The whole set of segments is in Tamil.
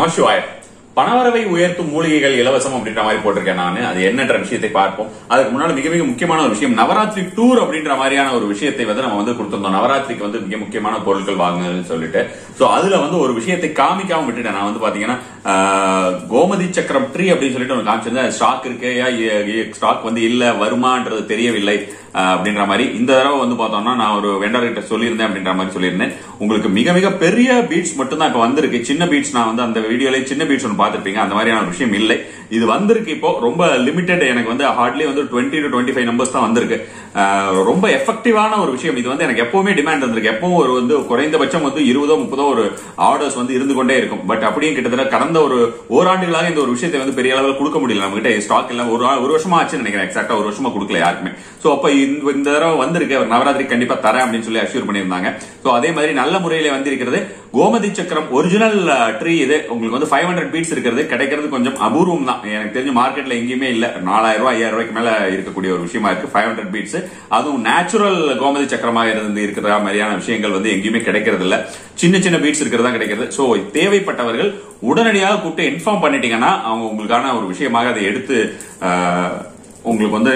நமசிவாய பணவரவை உயர்த்தும் மூலிகைகள் இலவசம் அப்படின்ற மாதிரி போட்டிருக்கேன் நான் அது என்னன்ற விஷயத்தை பார்ப்போம் அதுக்கு முன்னாடி மிக மிக முக்கியமான ஒரு விஷயம் நவராத்திரி டூர் அப்படின்ற மாதிரியான ஒரு விஷயத்தை வந்து நம்ம வந்து கொடுத்திருந்தோம் நவராத்திரிக்கு வந்து மிக முக்கியமான பொருட்கள் வாங்குங்கன்னு சொல்லிட்டு சோ அதுல வந்து ஒரு விஷயத்தை காமிக்காம விட்டுட்டேன் நான் வந்து பாத்தீங்கன்னா ஆஹ், கோமதி சக்கரம் ட்ரீ அப்படின்னு சொல்லிட்டு ஒன்று காமிச்சிருந்தேன் ஸ்டாக் இருக்கு ஸ்டாக் வந்து இல்ல வருமான்றது தெரியவில்லை ஆஹ், அப்படின்ற மாதிரி இந்த தடவை வந்து பார்த்தோம்னா நான் ஒரு வெண்டர் கிட்ட சொல்லியிருந்தேன் அப்படின்ற மாதிரி சொல்லியிருந்தேன் உங்களுக்கு மிக மிக பெரிய பீட்ஸ் மட்டும் தான் இப்ப வந்திருக்கு சின்ன பீட்ஸ் நான் வந்து அந்த வீடியோல சின்ன பீட்ஸ் ஒன்று பார்த்திருப்பீங்க அந்த மாதிரியான ஒரு விஷயம் இல்லை இது வந்திருக்கு இப்போ ரொம்ப லிமிடெட் எனக்கு வந்து ஹார்ட்லி வந்து twenty to twenty five numbers தான் வந்திருக்கு ஆஹ், ரொம்ப எஃபெக்டிவான ஒரு விஷயம் இது வந்து எனக்கு எப்பவுமே டிமாண்ட் இருந்திருக்கு எப்பவும் ஒரு வந்து குறைந்தபட்சம் வந்து இருபதோ முப்பதோ ஒரு ஆர்டர்ஸ் வந்து இருந்து கொண்டே இருக்கும் பட் அப்படியும் கிட்டத்தட்ட கடந்த ஒரு ஓராண்டுகளாக இந்த ஒரு விஷயத்தை வந்து பெரிய அளவில் கொடுக்க முடியல நம்ம கிட்ட ஸ்டாக் இல்ல ஒரு ஒரு வருஷமா ஆச்சுன்னு நினைக்கிறேன் எக்ஸாக்டா ஒரு வருஷமா கொடுக்கல யாருக்குமே சோ அப்ப இந்த இந்த தடவை வந்திருக்கு அவர் நவராத்திரி கண்டிப்பா தரேன் அப்படின்னு சொல்லி அஷ்யூர் பண்ணியிருந்தாங்க சோ அதே மாதிரி நல்ல முறையில வந்திருக்கிறது கோமதி சக்கரம் ஒரிஜினல் ட்ரீ இது உங்களுக்கு வந்து ஃபைவ் ஹண்ட்ரட் பீட்ஸ் இருக்கிறது கிடைக்கிறது கொஞ்சம் அபூர்வம் தான் எனக்கு தெரிஞ்ச மார்க்கெட்ல எங்கேயுமே இல்ல நாலாயிரம் ரூபாய் ஐயாயிரம் ரூபாய்க்கு மேல இருக்கக்கூடிய ஒரு விஷயமா இருக்கு ஃபைவ் ஹண்ட்ரட் பீட்ஸ் அதுவும் நேச்சுரல் கோமதி சக்கரமாக இருந்து இருக்கிற மாதிரியான விஷயங்கள் வந்து எங்கேயுமே கிடைக்கிறது இல்ல சின்ன சின்ன பீட்ஸ் இருக்கிறதா கிடைக்கிறது சோ தேவைப்பட்டவர்கள் உடனடியாக கூப்பிட்டு இன்ஃபார்ம் பண்ணிட்டீங்கன்னா அவங்க உங்களுக்கான ஒரு விஷயமாக அதை எடுத்து ஆஹ், உங்களுக்கு வந்து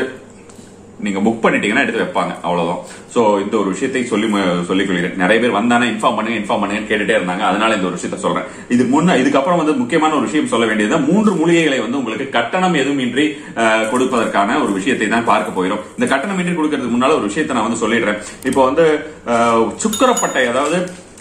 நீங்க புக் பண்ணிட்டீங்கன்னா எடுத்து வைப்பாங்க அவ்வளவுதான் சோ இந்த ஒரு விஷயத்தை சொல்லி மு- சொல்லிக் கொள்கிறேன் நிறைய பேர் வந்தானே இன்ஃபார்ம் பண்ணுங்க இன்ஃபார்ம் பண்ணுங்கன்னு கேட்டுட்டே இருந்தாங்க அதனால இந்த ஒரு விஷயத்த சொல்றேன் இதுக்கு முன்ன இதுக்கப்புறம் வந்து முக்கியமான ஒரு விஷயம் சொல்ல வேண்டியது மூன்று மூலிகைகளை வந்து உங்களுக்கு கட்டணம் எதுவுமின்றி அஹ், கொடுப்பதற்கான ஒரு விஷயத்தை தான் பார்க்க போகிறோம் இந்த கட்டணம் இன்றி கொடுக்கறதுக்கு முன்னால ஒரு விஷயத்தை நான் வந்து சொல்லிடுறேன் இப்போ வந்து அஹ், சுக்கரப்பட்டை அதாவது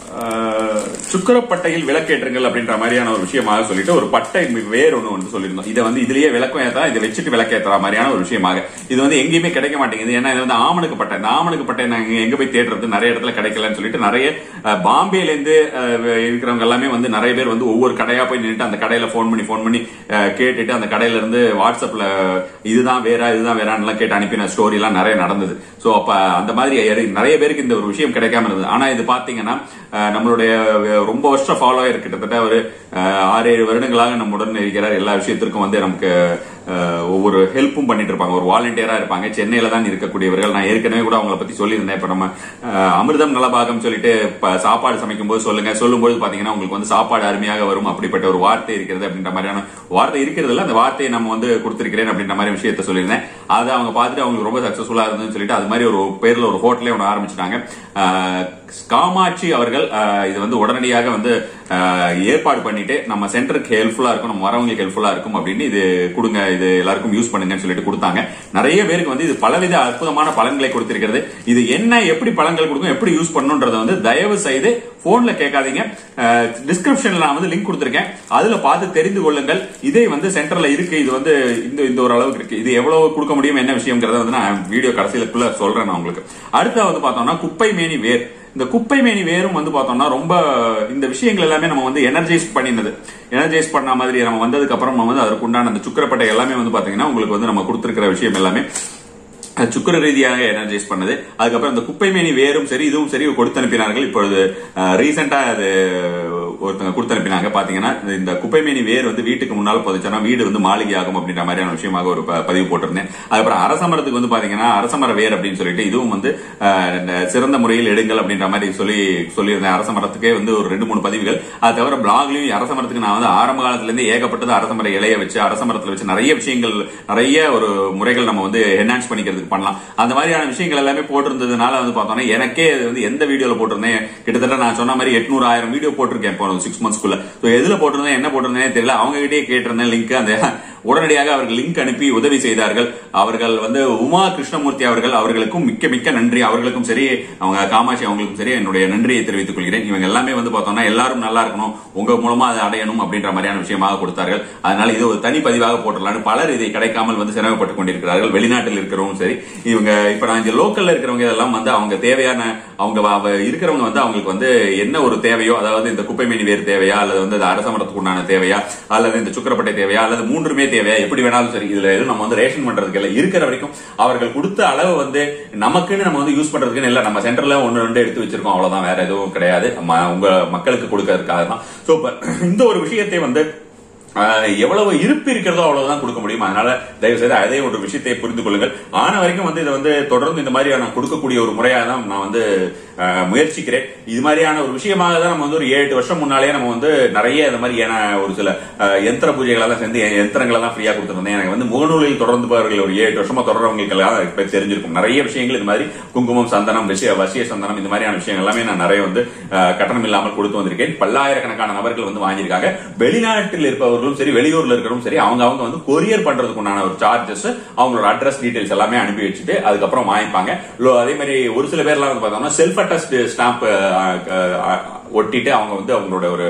ஆஹ், சுக்கரப்பட்டையில் விளக்கேற்றுங்கள் அப்படின்ற மாதிரியான ஒரு விஷயமாக சொல்லிட்டு ஒரு பட்டை வேர் ஒண்ணு வந்து சொல்லியிருந்தோம் இதை வந்து இதுலயே விளக்கம் ஏற்றா இதை வச்சுட்டு விளக்கேற்றுற மாதிரியான ஒரு விஷயமாக இது வந்து எங்கேயுமே கிடைக்க மாட்டேங்குது ஏன்னா இது வந்து ஆமணுக்கு பட்டை இந்த ஆமணுக்கு பட்டை நாங்க எங்க போய் தேடுறது நிறைய இடத்துல கிடைக்கலன்னு சொல்லிட்டு நிறைய அஹ், பாம்பேல இருந்து அஹ், இருக்கிறவங்க எல்லாமே வந்து நிறைய பேர் வந்து ஒவ்வொரு கடையா போய் நின்னுட்டு அந்த கடையில போன் பண்ணி போன் பண்ணி அஹ், கேட்டுட்டு அந்த கடையில இருந்து வாட்ஸ்அப்ல இதுதான் வேற இதுதான் வேறான்னு கேட்டு அனுப்பின ஸ்டோரி எல்லாம் நிறைய நடந்தது சோ அப்ப அந்த மாதிரி நிறைய பேருக்கு இந்த ஒரு விஷயம் கிடைக்காம இருந்தது ஆனா இது பாத்தீங்கன்னா அஹ், நம்மளுடைய அஹ், ரொம்ப வருஷம் ஃபாலோ ஆயிருக்கு கிட்டத்தட்ட ஒரு அஹ், ஆறு ஏழு வருடங்களாக நம்முடன் இருக்கிறார் எல்லா விஷயத்திற்கும் வந்து நமக்கு அஹ், ஒவ்வொரு ஹெல்ப்பும் பண்ணிட்டு இருப்பாங்க ஒரு வாலண்டியரா இருப்பாங்க சென்னையில தான் இருக்கக்கூடியவர்கள் நான் ஏற்கனவே கூட அவங்கள பத்தி சொல்லியிருந்தேன் இப்ப நம்ம அஹ், அமிர்தம் நலபாகம் சொல்லிட்டு ப- சாப்பாடு சமைக்கும் போது சொல்லுங்க சொல்லும்போது பாத்தீங்கன்னா உங்களுக்கு வந்து சாப்பாடு அருமையாக வரும் அப்படிப்பட்ட ஒரு வார்த்தை இருக்கிறது அப்படின்ற மாதிரியான வார்த்தை இருக்கிறது இல்ல அந்த வார்த்தையை நம்ம வந்து கொடுத்திருக்கிறேன் அப்படின்ற மாதிரி விஷயத்த சொல்லியிருந்தேன் அதை அவங்க பார்த்துட்டு அவங்களுக்கு ரொம்ப சக்சஸ்ஃபுல்லா இருந்ததுன்னு சொல்லிட்டு அது மாதிரி ஒரு பேர்ல ஒரு ஹோட்டலே ஒன்று ஆரம்பிச்சிட்டாங்க அஹ், காமாட்சி அவர்கள் அஹ், இது வந்து உடனடியாக வந்து அஹ், ஏற்பாடு பண்ணிட்டு நம்ம சென்டருக்கு ஹெல்ப்ஃபுல்லா இருக்கும் நம்ம வரவங்களுக்கு ஹெல்ப்ஃபுல்லா இருக்கும் அப்படின்னு இது கொடுங்க இது எல்லாருக்கும் யூஸ் பண்ணுங்கன்னு சொல்லிட்டு கொடுத்தாங்க நிறைய பேருக்கு வந்து இது பலவித அற்புதமான பலன்களை கொடுத்திருக்கிறது இது என்ன எப்படி பலன்கள் கொடுக்கும் எப்படி யூஸ் பண்ணணுன்றத வந்து தயவு செய்து போன்ல கேட்காதீங்க டிஸ்கிரிப்ஷன்ல நான் வந்து லிங்க் கொடுத்திருக்கேன் அதுல பார்த்து தெரிந்து கொள்ளுங்கள் இதே வந்து சென்டர்ல இருக்கு இது வந்து இந்த இந்த ஒரு அளவுக்கு இருக்கு இது எவ்வளவு கொடுக்க முடியும் என்ன விஷயம்ங்கிறத வந்து நான் வீடியோ கடைசியிலுக்குள்ள சொல்றேன் நான் உங்களுக்கு அடுத்து வந்து பார்த்தோம்னா குப்பை மேனி வேர் இந்த குப்பை மேனி வேரும் வந்து பார்த்தோம்னா ரொம்ப இந்த விஷயங்கள் எல்லாமே நம்ம வந்து எனர்ஜைஸ் பண்ணினது எனர்ஜைஸ் பண்ண மாதிரி நம்ம வந்ததுக்கு அப்புறம் நம்ம வந்து அதற்கு உண்டான அந்த சுக்கரப்பட்டை எல்லாமே வந்து பாத்தீங்கன்னா உங்களுக்கு வந்து நம்ம கொடுத்திருக்கிற விஷயம் எல்லாமே அது சுக்கர ரீதியாக எனர்ஜைஸ் பண்ணது அதுக்கப்புறம் இந்த குப்பைமேனி வேரும் சரி இதுவும் சரி கொடுத்து அனுப்பினார்கள் இப்பொழுது ரீசெண்டா அது ஒருத்தங்க கொடுத்து அனுப்பினாங்க பாத்தீங்கன்னா இந்த- இந்த குப்பைமேனி வேர் வந்து வீட்டுக்கு முன்னால் போதுச்சுன்னா வீடு வந்து மாளிகை ஆகும் அப்படின்ற மாதிரியான விஷயமாக ஒரு ப- பதிவு போட்டிருந்தேன் அதுக்கப்புறம் அரசமரத்துக்கு வந்து பாத்தீங்கன்னா அரசமர வேர் அப்படின்னு சொல்லிட்டு இதுவும் வந்து அஹ், இந்த சிறந்த முறையில் எடுங்கள் அப்படின்ற மாதிரி சொல்லி சொல்லியிருந்தேன் அரசமரத்துக்கே வந்து ஒரு ரெண்டு மூணு பதிவுகள் அது தவிர பிளாக்லயும் அரசமரத்துக்கு நான் வந்து ஆரம்ப காலத்துல இருந்து ஏகப்பட்டது அரசமர இலைய வச்சு அரசமரத்துல வச்சு நிறைய விஷயங்கள் நிறைய ஒரு முறைகள் நம்ம வந்து என்ஹான்ஸ் பண்ணிக்கிறதுக்கு பண்ணலாம் அந்த மாதிரியான விஷயங்கள் எல்லாமே போட்டிருந்ததுனால வந்து பார்த்தோம்னா எனக்கே அது வந்து எந்த வீடியோல போட்டிருந்தேன் கிட்டத்தட்ட நான் சொன்ன மாதிரி எட்நூறு ஆயிரம் வீடியோ போட்டிருக்கேன் போன சிக்ஸ் மந்த்ஸ்க்குள்ள ஸோ எதுல போட்டிருந்தேன் என்ன போட்டிருந்தேன் தெரியல அவங்க கிட்டே கேட்டிருந்தேன் லிங்க் அந்த உடனடியாக அவர்கள் லிங்க் அனுப்பி உதவி செய்தார்கள் அவர்கள் வந்து உமா கிருஷ்ணமூர்த்தி அவர்கள் அவர்களுக்கும் மிக்க மிக்க நன்றி அவர்களுக்கும் சரி அவங்க காமாட்சி அவங்களுக்கும் சரி என்னுடைய நன்றியை தெரிவித்துக் கொள்கிறேன் இவங்க எல்லாமே வந்து பார்த்தோம்னா எல்லாரும் நல்லா இருக்கணும் உங்க மூலமா அதை அடையணும் அப்படின்ற மாதிரியான விஷயமாக கொடுத்தார்கள் அதனால இது ஒரு தனி பதிவாக போட்டுடலாம்னு பலர் இதை கிடைக்காமல் வந்து சிரமப்பட்டுக் கொண்டிருக்கிறார்கள் வெளிநாட்டில் இருக்கிறவங்க சரி இவங்க இப்ப நான் இங்க லோக்கல்ல இருக்கிறவங்க இதெல்லாம் வந்து அவங்க தேவையான அவங்க வ- வ- இருக்கிறவங்க வந்து அவங்களுக்கு வந்து என்ன ஒரு தேவையோ அதாவது இந்த குப்பைமேனி வேறு தேவையா அல்லது வந்து இந்த அரச மரத்துக்கு உண்டான தேவையா அல்லது இந்த சுக்கரப்பட்டை தேவையா அல்லது மூன்றுமே தேவையா எப்படி வேணாலும் சரி இதுல எதுவும் நம்ம வந்து ரேஷன் பண்றதுக்கு இல்ல இருக்கிற வரைக்கும் அவர்கள் கொடுத்த அளவு வந்து நமக்குன்னு நம்ம வந்து யூஸ் பண்றதுக்குன்னு இல்ல நம்ம சென்டர்ல ஒன்னு ரெண்டு எடுத்து வச்சிருக்கோம் அவ்வளவுதான் வேற எதுவும் கிடையாது ம- உங்க மக்களுக்கு கொடுக்கறதுக்காக தான் சோ இப்ப இந்த ஒரு விஷயத்தை வந்து ஆஹ் எவ்வளவு இருப்பு இருக்கிறதோ அவ்வளவுதான் கொடுக்க முடியும் அதனால தயவு செய்து அதே ஒரு விஷயத்தை புரிந்து கொள்ளுங்கள் ஆன வரைக்கும் வந்து இதை வந்து தொடர்ந்து இந்த மாதிரியான நான் கொடுக்கக்கூடிய ஒரு முறையாக தான் நான் வந்து ஆஹ் முயற்சிக்கிறேன் இது மாதிரியான ஒரு விஷயமாக தான் நம்ம வந்து ஒரு ஏழு எட்டு வருஷம் முன்னாலே நம்ம வந்து நிறைய இந்த மாதிரியான ஒரு சில ஆஹ் யந்திர பூஜைகள் எல்லாம் சேர்ந்து யந்திரங்கள் எல்லாம் ஃப்ரீயா கொடுத்துருந்தேன் எனக்கு வந்து முகநூலில் தொடர்ந்து பாருங்கள் ஒரு ஏழு எட்டு வருஷமா தொடர்றவங்களுக்கு எல்லாம் இப்ப தெரிஞ்சிருக்கும் நிறைய விஷயங்கள் இது மாதிரி குங்குமம் சந்தனம் விஷய வசிய சந்தனம் இந்த மாதிரியான விஷயங்கள் எல்லாமே நான் நிறைய வந்து ஆஹ் கட்டணம் இல்லாமல் கொடுத்து வந்திருக்கேன் பல்லாயிரக்கணக்கான நபர்கள் வந்து வாங்கியிருக்காங்க வெளிநாட்டில் இருப்பவர்களும் சரி வெளியூர்ல இருக்கிறவரும் சரி அவங்க அவங்க வந்து கொரியர் பண்றதுக்கு உண்டான ஒரு சார்ஜஸ் அவங்களோட அட்ரஸ் டீடைல்ஸ் எல்லாமே அனுப்பி வச்சுட்டு அதுக்கப்புறம் வாங்கிப்பாங்க லோ- அதே மாதிரி ஒரு சில பேர்லாம் வந்து பார்த்தோம்னா செல்ஃப் அட்டஸ்ட் ஸ்டாம்ப் ஒட்டிட்டு அவங்க வந்து அவங்களோட ஒரு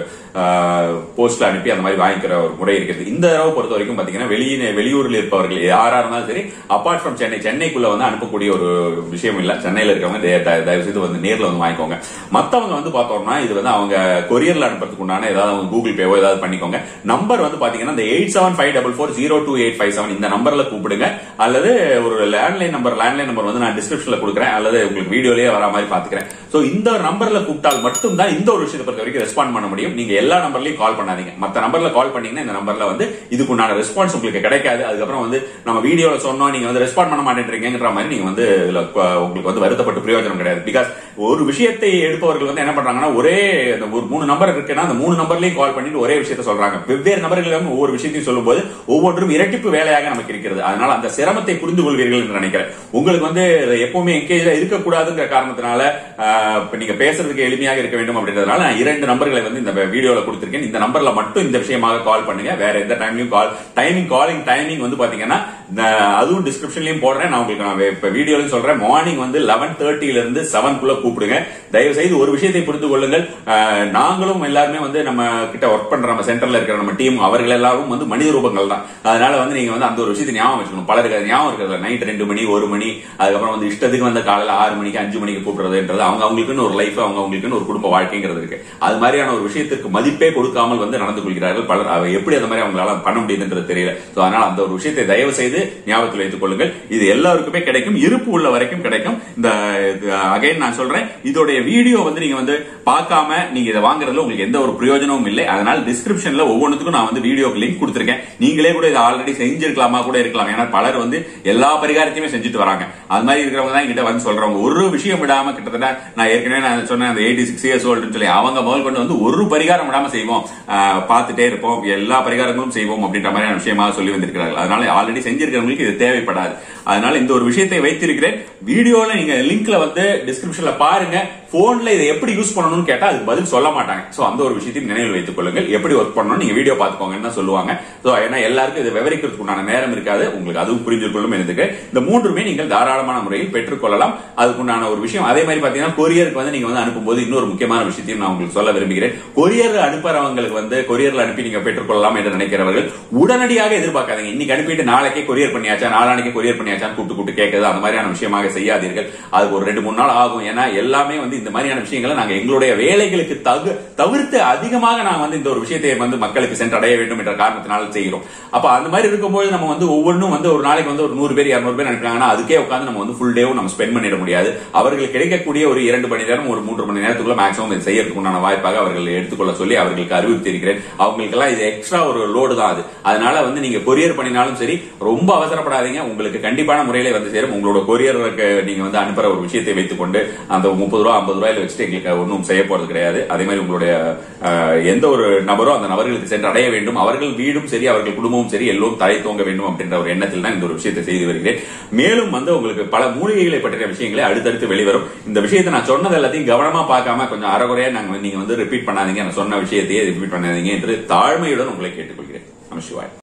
போஸ்ட்ல அனுப்பி அந்த மாதிரி வாங்கிக்கிற ஒரு முறை இருக்குது இந்த தடவை பொறுத்த வரைக்கும் பாத்தீங்கன்னா வெளியே வெளியூரில் இருப்பவர்கள் யாரா இருந்தாலும் சரி அப்பார்ட் ஃப்ரம் சென்னை சென்னைக்குள்ள வந்து அனுப்பக்கூடிய ஒரு விஷயம் இல்ல சென்னையில இருக்கவங்க தய- தய- தயவு செய்து வந்து நேர்ல வந்து வாங்கிக்கோங்க மத்தவங்க வந்து பார்த்தோம்னா இது வந்து அவங்க கொரியர்ல அனுப்புறதுக்கு உண்டான ஏதாவது அவங்க கூகுள் பேவோ ஏதாவது பண்ணிக்கோங்க நம்பர் வந்து பாத்தீங்கன்னா இந்த eight seven five double four zero two eight five seven இந்த நம்பர்ல கூப்பிடுங்க அல்லது ஒரு லேண்ட்லைன் நம்பர் லேண்ட்லைன் நம்பர் வந்து நான் டிஸ்கிரிப்ஷன்ல கொடுக்குறேன் அல்லது உங்களுக்கு வீடியோலயே வர மாதிரி பாத்துக்கிறேன் சோ இந்த நம்பர்ல கூப்பிட்டால் மட்டும் தான் இந்த ஒரு விஷயத்தை பொறுத்த வரைக்கும் ரெஸ்பாண்ட் பண்ண முடியும் நீங்க எல்லா நம்பர்லயும் கால் பண்ணாதீங்க மத்த நம்பர்ல கால் பண்ணீங்கன்னா இந்த நம்பர்ல வந்து இதுக்குண்டான ரெஸ்பான்ஸ் உங்களுக்கு கிடைக்காது அதுக்கப்புறம் வந்து நம்ம வீடியோல சொன்னோம் நீங்க வந்து ரெஸ்பாண்ட் பண்ண மாட்டேன்றீங்கன்ற மாதிரி நீங்க வந்து இதுல கு- உங்களுக்கு வந்து வருத்தப்பட்டு பிரயோஜனம் கிடையாது பிகாஸ் ஒரு விஷயத்தை எடுப்பவர்கள் வந்து என்ன பண்றாங்கன்னா ஒரே அந்த ஒரு மூணு நம்பர் இருக்குன்னா அந்த மூணு நம்பர்லயும் கால் பண்ணிட்டு ஒரே விஷயத்த சொல்றாங்க வெவ்வேறு நபர்களிடம் ஒவ்வொரு விஷயத்தையும் சொல்லும்போது ஒவ்வொன்றும் இரட்டிப்பு வேலையாக நமக்கு இருக்கிறது அதனால அந்த சிரமத்தை புரிந்து கொள்வீர்கள் என்று நினைக்கிறேன் உங்களுக்கு வந்து எப்பவுமே எங்கேஜா இருக்கக்கூடாதுங்கிற காரணத்தினால ஆஹ், இப்ப நீங்க பேசுறதுக்கு எளிமையாக இருக்க வேண்டும் அப்படின்றதுனால நான் இரண்டு நம்பர்களை வந்து இந்த வீடியோல கொடுத்திருக்கேன் இந்த நம்பர்ல மட்டும் இந்த விஷயமாக கால் பண்ணுங்க வேற எந்த டைம்லயும் கால் டைமிங் காலிங் டைமிங் வந்து பாத்தீங்கன்னா நான் அதுவும் டிஸ்கிரிப்ஷன்லயும் போடுறேன் நான் உங்களுக்கு நான் இப்ப வீடியோலயும் சொல்றேன் மார்னிங் வந்து லெவன் தேர்ட்டில இருந்து செவன் குள்ள கூப்பிடுங்க தயவு செய்து ஒரு விஷயத்தை புரிந்து கொள்ளுங்கள் ஆஹ், நாங்களும் எல்லாருமே வந்து நம்ம கிட்ட ஒர்க் பண்ற நம்ம சென்டர்ல இருக்கிற நம்ம டீம் அவர்கள் எல்லாரும் வந்து மனித ரூபங்கள் தான் அதனால வந்து நீங்க வந்து அந்த ஒரு விஷயத்தை ஞாபகம் வச்சுக்கணும் பலருக்கு அது ஞாபகம் இருக்கிறது நைட் ரெண்டு மணி ஒரு மணி அதுக்கப்புறம் வந்து இஷ்டத்துக்கு வந்து காலையில ஆறு மணிக்கு அஞ்சு மணிக்கு கூப்பிடுறதுன்றது அவங்க அவங்களுக்குன்னு ஒரு லைஃப் அவங்க அவங்களுக்குன்னு ஒரு குடும்ப வாழ்க்கைங்கிறது இருக்கு அது மாதிரியான ஒரு விஷயத்திற்கு மதிப்பே கொடுக்காமல் வந்து நடந்து கொள்கிறார்கள் பலர் அவ எப்படி அந்த மாதிரி அவங்களால பண்ண முடியுதுன்றது தெரியல சோ அதனால அந்த ஒரு விஷயத்தை தயவு செய்து ஞாபகத்தில் வைத்துக் கொள்ளுங்கள் இது எல்லாருக்குமே கிடைக்கும் இருப்பு உள்ள வரைக்கும் கிடைக்கும் இந்த அகைன் நான் சொல்றேன் இதோடைய வீடியோ வந்து நீங்க வந்து பார்க்காம நீங்க இதை வாங்குறதுல உங்களுக்கு எந்த ஒரு பிரயோஜனமும் இல்லை அதனால டிஸ்கிரிப்ஷன்ல ஒவ்வொன்றுத்துக்கும் நான் வந்து வீடியோக்கு லிங்க் கொடுத்திருக்கேன் நீங்களே கூட இதை ஆல்ரெடி செஞ்சிருக்கலாமா கூட இருக்கலாம் ஏன்னா பலர் வந்து எல்லா பரிகாரத்தையுமே செஞ்சுட்டு வராங்க அது மாதிரி இருக்கிறவங்க தான் என்கிட்ட வந்து சொல்றவங்க ஒரு விஷயம் விடாம கிட்டத்தட்ட நான் ஏற்கனவே நான் சொன்னேன் அந்த எயிட்டி சிக்ஸ் இயர்ஸ் ஓல்டுன்னு சொல்லி அவங்க முதல் கொண்டு வந்து ஒரு பரிகாரம் விடாம செய்வோம் ஆஹ் பார்த்துட்டே இருப்போம் எல்லா பரிகாரங்களும் செய்வோம் அப்படின்ற மாதிரியான விஷயமாக சொல்லி வந்திருக்கிறார்கள் அதனால ஆல்ரெடி செஞ்சிருக்கிறவங்களுக்கு இது தேவைப்படாது அதனால இந்த ஒரு விஷயத்தை வைத்திருக்கிறேன் வீடியோல நீங்க லிங்க்ல வந்து டிஸ்கிரிப்ஷன்ல பாருங்க போன்ல இதை எப்படி யூஸ் பண்ணணும்னு கேட்டா அதுக்கு பதில் சொல்ல மாட்டாங்க சோ அந்த ஒரு விஷயத்தையும் நினைவில் வைத்துக் கொள்ளுங்கள் எப்படி ஒர்க் பண்ணணும் நீங்க வீடியோ பாத்துக்கோங்கன்னு தான் சொல்லுவாங்க சோ ஏன்னா எல்லாருக்கும் இதை விவரிக்கிறதுக்கு உண்டான நேரம் இருக்காது உங்களுக்கு அதுவும் புரிஞ்சு கொள்ளும் எனக்கு இந்த மூன்றுமே நீங்கள் தாராளமான முறையில் பெற்றுக்கொள்ளலாம் அதுக்குண்டான ஒரு விஷயம் அதே மாதிரி பாத்தீங்கன்னா கொரியருக்கு வந்து நீங்க வந்து அனுப்பும்போது இன்னொரு முக்கியமான விஷயத்தையும் நான் உங்களுக்கு சொல்ல விரும்புகிறேன் கொரியர் அனுப்புறவங்களுக்கு வந்து கொரியர்ல அனுப்பி நீங்க பெற்றுக்கொள்ளலாம் என்று நினைக்கிறவர்கள் உடனடியாக எதிர்பார்க்காதீங்க இன்னைக்கு அனுப்பிட்டு நாளைக்கே கொரியர் பண்ணியாச்சா நாளானைக்கே கொரியர் பண்ணியாச்சான்னு கூப்பிட்டு கூப்பிட்டு கேட்கறது அந்த மாதிரியான விஷயமாக செய்யாதீர்கள் அதுக்கு ஒரு ரெண்டு மூணு நாள் ஆகும் ஏன்னா எல்லாமே வந்து இந்த மாதிரியான விஷயங்களை நாங்க எங்களுடைய வேலைகளுக்கு தகு தவிர்த்து அதிகமாக நாங்க வந்து இந்த ஒரு விஷயத்தை வந்து மக்களுக்கு சென்றடைய வேண்டும் என்ற காரணத்தினால செய்கிறோம் அப்ப அந்த மாதிரி இருக்கும்போது நம்ம வந்து ஒவ்வொன்றும் வந்து ஒரு நாளைக்கு வந்து ஒரு நூறு பேர் இருநூறு பேர் அனுப்பினாங்கன்னா அதுக்கே உட்காந்து நம்ம வந்து ஃபுல் டேவும் நம்ம ஸ்பெண்ட் பண்ணிட முடியாது அவர்களுக்கு கிடைக்கக்கூடிய ஒரு இரண்டு மணி நேரம் ஒரு மூன்று மணி நேரத்துக்குள்ள மேக்ஸிமம் இதை செய்யறதுக்கு உண்டான வாய்ப்பாக அவர்கள் எடுத்துக்கொள்ள சொல்லி அவர்களுக்கு அறிவுறுத்தியிருக்கிறேன் அவங்களுக்கு எல்லாம் இது எக்ஸ்ட்ரா ஒரு லோடு தான் அது அதனால வந்து நீங்க கொரியர் பண்ணினாலும் சரி ரொம்ப அவசரப்படாதீங்க உங்களுக்கு கண்டிப்பான முறையில வந்து சேரும் உங்களோட கொரியருக்கு நீங்க வந்து அனுப்புற ஒரு விஷயத்தை வைத்துக்கொண்டு அந்த முப்பது ரூபா ஐம்பது ரூபாயில வச்சுட்டு எங்களுக்கு ஒன்றும் செய்ய போறது கிடையாது அதே மாதிரி உங்களுடைய அஹ், எந்த ஒரு நபரோ அந்த நபர்களுக்கு சென்று அடைய வேண்டும் அவர்கள் வீடும் சரி அவர்கள் குடும்பமும் சரி எல்லோரும் தலை தோங்க வேண்டும் அப்படின்ற ஒரு எண்ணத்தில் தான் இந்த ஒரு விஷயத்தை செய்து வருகிறேன் மேலும் வந்து உங்களுக்கு பல மூலிகைகளை பற்றிய விஷயங்களை அடுத்தடுத்து வெளிவரும் இந்த விஷயத்தை நான் சொன்னது எல்லாத்தையும் கவனமா பார்க்காம கொஞ்சம் அறகுறையா நாங்க நீங்க வந்து ரிப்பீட் பண்ணாதீங்க நான் சொன்ன விஷயத்தையே ரிப்பீட் பண்ணாதீங்க என்று தாழ்மையுடன் உங்களை கேட்டுக்கொள்கிறேன் நம சிவாய்